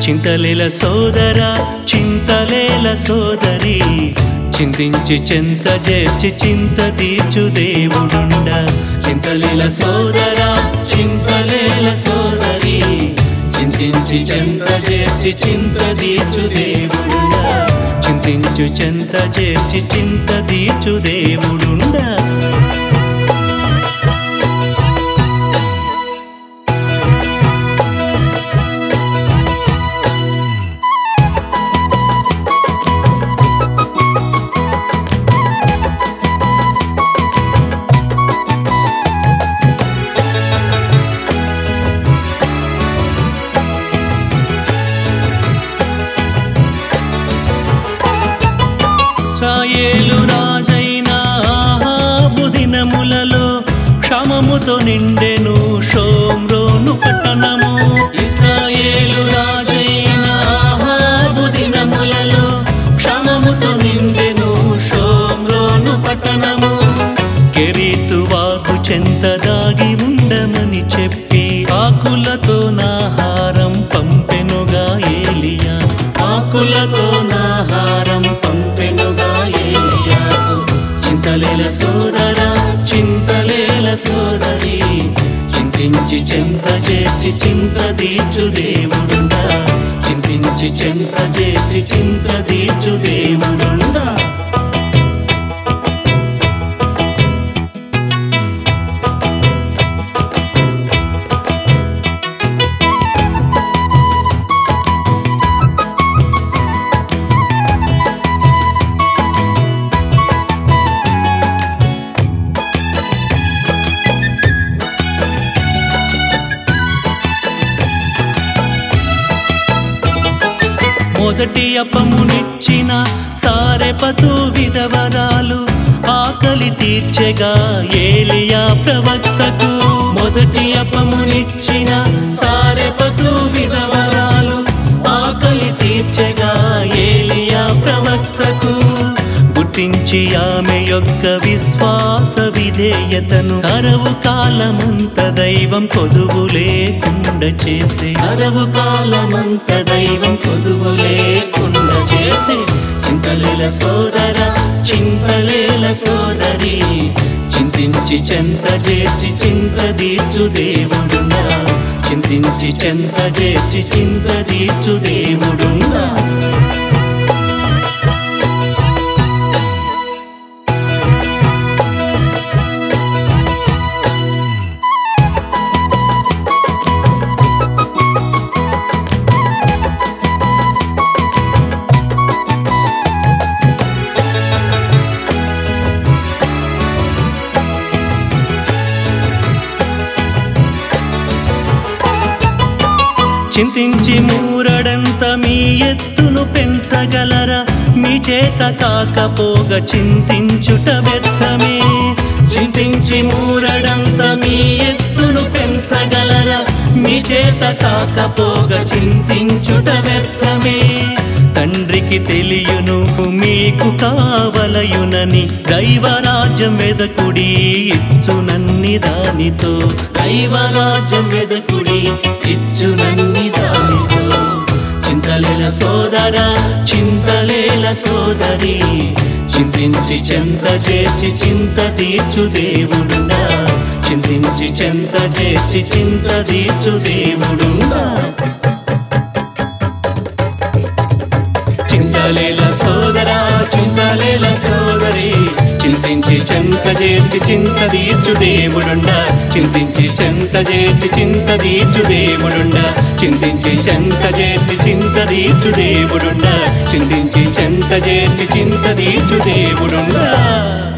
చింతలేల సోదరా చింతలేల సోదరి చింతించి చింత చేర్చి చింత తీర్చు దేవుడుండ చింతలేల సోదరా చింతలేల సోదరి చింతించి చింత చేర్చి చింత తీర్చు దేవుడుండ చింతించు చింత చేర్చి చింత తీర్చు దేవుడుండ ఇస్రాయేలు రాజైన ఆహాబు దినములలో క్షమముతో నిండెను షోమ్రోను పట్టణము ఇస్రాయేలు రాజైన ఆహాబు దినములలో క్షమముతో నిండెను షోమ్రోను పట్టణము కెరీతు వాకు చెంత దాగి ఉండమని చెప్పి ఆకులతో నాహారం పంపెనుగా ఏలియా ఆకులతో నాహారం పంపెనుగా ఏలియాకు చింతలేల సోదరా చింతలేల సోదరి చింతించి చెంత చేర్చి చింత తీర్చు దేవుడుండా చింతించి చెంత చేర్చి చింత తీర్చు దేవుడుండా మొదటి అప్పమునిచ్చిన సారెపతు విధవరాలు ఆకలి తీర్చెగా ఏలియా ప్రవక్తకు మొదటి అప్పమునిచ్చిన సారెపతు విధవరాలు ఆకలి తీర్చెగా ఏలియా ప్రవక్తకు గుర్తించి ఆమె యొక్క విశ్వాస విధేయతను కరవు కాలమంత దైవం కొదువు లేకుండా చేసే కరవు కాలమంత దైవం కొదువు లేకుండా చేసే చింతలేల సోదర చింతలేల సోదరి చింతించి చెంత చేర్చి చింత తీర్చు దేవుడున్నా చింతించి చెంత చేర్చి చింత తీర్చు దేవుడున్నా చింతించి మూరడంత మీ ఎత్తును పెంచగలరా మీ చేత కాకపోగ చింతించుట వ్యర్థమే చింతించి మూరడంత మీ ఎత్తును పెంచగలరా మీ చేత కాకపోగ చింతించుట వ్యర్థమే తండ్రికి తెలియను మీకు కావలయునని దైవరాజ్యం వెదకుడి ఇచ్చునన్ని దానితో దైవరాజ్యం వెదకుడి ఇచ్చునన్ని దానితో చింతలేల సోదర చింతలేల సోదరి చింతించి చెంత చేర్చి చింత తీర్చు దేవుడుండా చింతించి చెంత చేర్చి చింత తీర్చు దేవుడుండా చింతలేల సోదరా చింతలేల సోదరి చింతించి చెంత చేర్చి చింత తీర్చు దేవుడుండా చింతించి చెంత చేర్చి చింత తీర్చు దేవుడుండా చింతించి చెంత చేర్చి చింత తీర్చు దేవుడుండా చింతించి చెంత చేర్చి చింత తీర్చు దేవుడుండా